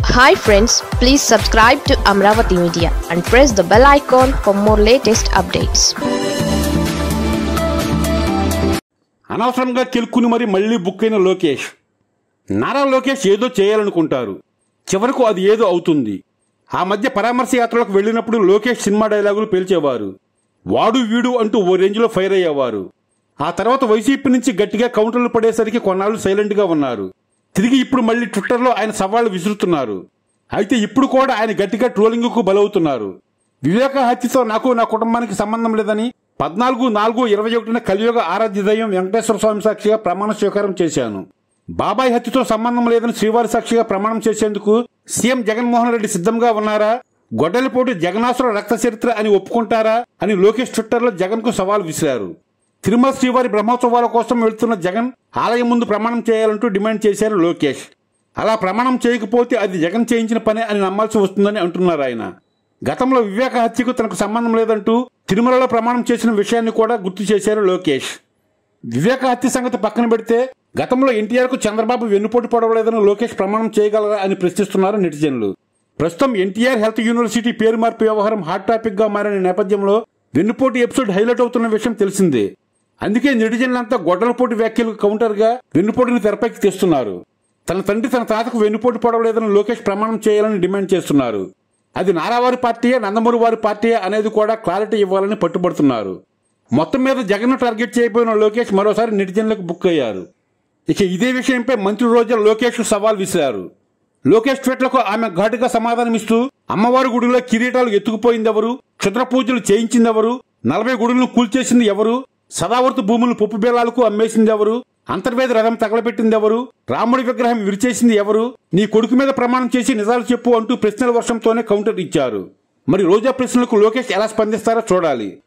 hi friends please subscribe to Amaravati media and press the bell icon for more latest updates అనవసరంగా కెలుక్కుని మరి మళ్ళీ book అయిన లోకేష్ నారా లోకేష్ ఏదో చేయాలనుకుంటారు చివరకు అది ఏదో అవుతుంది ఆ మధ్య పరామర్శ యాత్రలకు వెళ్ళినప్పుడు లోకేష్ సినిమా డైలాగులు పేల్చేవారు వాడు వీడు అంటూ ఓ రేంజ్లో ఫైర్ అయ్యేవారు ఆ తర్వాత వైసీపీ నుంచి గట్టిగా కౌంటర్లు పడేసరికి కొన్నాళ్ళు సైలెంట్గా ఉన్నారు తిరిగి ఇప్పుడు మళ్ళీ ట్విట్టర్లో ఆయన సవాళ్లు విసురుతున్నారు అయితే ఇప్పుడు కూడా ఆయన గట్టిగా ట్రోలింగ్కు బలవుతున్నారు వివేక హత్యతో నాకు నా కుటుంబానికి సంబంధం లేదని పద్నాలుగు నాలుగు ఇరవై ఒకటిన కలియుగ ఆరాధ్య దైవం వెంకటేశ్వర స్వామి సాక్షిగా ప్రమాణ స్వీకారం చేశాను బాబాయ్ హత్యతో సంబంధం లేదని శ్రీవారి సాక్షిగా ప్రమాణం చేసేందుకు సీఎం జగన్మోహన్ రెడ్డి సిద్ధంగా ఉన్నారా గొడ్డలిపోటు జగనాసుర రక్త చరిత్ర అని ఒప్పుకుంటారా అని లోకేష్ ట్విట్టర్లో జగన్ కు సవాల్ విసిరారు తిరుమల శ్రీవారి బ్రహ్మోత్సవాల కోసం వెళ్తున్న జగన్ ఆలయం ముందు ప్రమాణం చేయాలంటూ డిమాండ్ చేశారు లోకేష్ అలా ప్రమాణం చేయకపోతే అది జగన్ చేయించిన పనే అని నమ్మాల్సి వస్తుందని అంటున్నారు ఆయన గతంలో వివేక హత్యకు తనకు సంబంధం లేదంటూ తిరుమలలో ప్రమాణం చేసిన విషయాన్ని కూడా గుర్తు చేశారు లోకేష్ వివేక హత్య సంగతి పక్కన పెడితే గతంలో ఎన్టీఆర్ కు చంద్రబాబు వెన్నుపోటు పడవలేదని లోకేష్ ప్రమాణం చేయగలరా అని ప్రశ్నిస్తున్నారు నెటిజన్లు ప్రస్తుతం ఎన్టీఆర్ హెల్త్ యూనివర్సిటీ పేరు మార్పు వ్యవహారం హాట్ టాపిక్ గా మారిన నేపథ్యంలో వెన్నుపోటు ఎపిసోడ్ హైలైట్ అవుతున్న విషయం తెలిసిందే అందుకే నెటిజన్లంతా గొడ్డలపోటు వ్యాఖ్యలకు కౌంటర్ గా వెన్నుపోటుని తెరపైకి తెస్తున్నారు తన తండ్రి తన తాతకు వెన్నుపోటు పడవలేదని లోకేష్ ప్రమాణం చేయాలని డిమాండ్ చేస్తున్నారు అది నారావారి పార్టీయే నందమూరి వారి పార్టీయే అనేది కూడా క్లారిటీ ఇవ్వాలని పట్టుబడుతున్నారు మొత్తం మీద జగన్ టార్గెట్ చేయబోయిన లోకేష్ మరోసారి నెటిజన్లకు బుక్ అయ్యారు ఇక ఇదే విషయంపై మంత్రి రోజా లోకేష్ సవాల్ విసిరారు లోకేష్ ట్వీట్లకు ఆమె ఘాటుగా సమాధానమిస్తూ అమ్మవారి గుడిలో కిరీటాలు ఎత్తుకుపోయిందెవరు క్షుద్ర పూజలు చేయించిందెవరు నలభై గుడులను కూల్చేసింది ఎవరు సదావర్తి భూములను పప్పు బేలాలకు అమ్మేసింది ఎవరు అంతర్వేద రథం తగలబెట్టిందెవరు రాముడి విగ్రహం విరిచేసింది ఎవరు నీ కొడుకు మీద ప్రమాణం చేసి నిజాలు చెప్పు అంటూ ప్రశ్నల వర్షంతోనే కౌంటర్ ఇచ్చారు మరి రోజా ప్రశ్నలకు లోకేష్ ఎలా స్పందిస్తారో చూడాలి